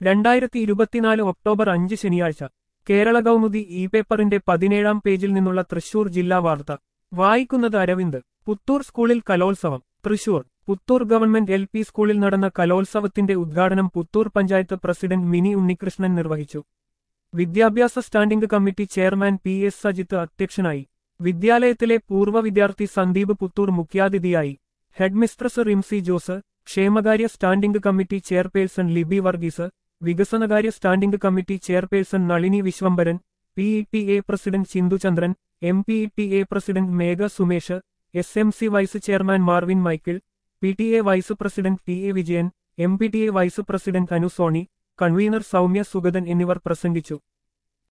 രണ്ടായിരത്തി ഇരുപത്തിനാല് ഒക്ടോബർ അഞ്ച് ശനിയാഴ്ച കേരള കൗമുദി ഇ പേപ്പറിന്റെ പതിനേഴാം പേജിൽ നിന്നുള്ള തൃശൂർ ജില്ലാ വാർത്ത വായിക്കുന്നത് അരവിന്ദ് പുത്തൂർ സ്കൂളിൽ കലോത്സവം Thrissur Puthur government L P സ്കൂളിൽ നടന്ന കലോത്സവത്തിന്റെ ഉദ്ഘാടനം പുത്തൂർ പഞ്ചായത്ത് പ്രസിഡന്റ് മിനി ഉണ്ണികൃഷ്ണൻ നിർവഹിച്ചു വിദ്യാഭ്യാസ standing committee chairman P S Sajith അധ്യക്ഷനായി വിദ്യാലയത്തിലെ പൂർവ്വ വിദ്യാർത്ഥി സന്ദീപ് പുത്തൂർ മുഖ്യാതിഥിയായി ഹെഡ്മിസ്ട്രസ് റിംസി ജോസ് ക്ഷേമകാര്യ standing committee chairperson Libi Varghese വികസനകാര്യ standing committee chairperson Nalini Vishwambharan P E T A president Chinthu Chandran M P E T A president Megha Sumesh S M C vice chairman Marvin Michael P T A vice president T A Vijayan M P T A vice president Anu Soni convenor Soumya Sugathan എന്നിവർ പ്രസംഗിച്ചു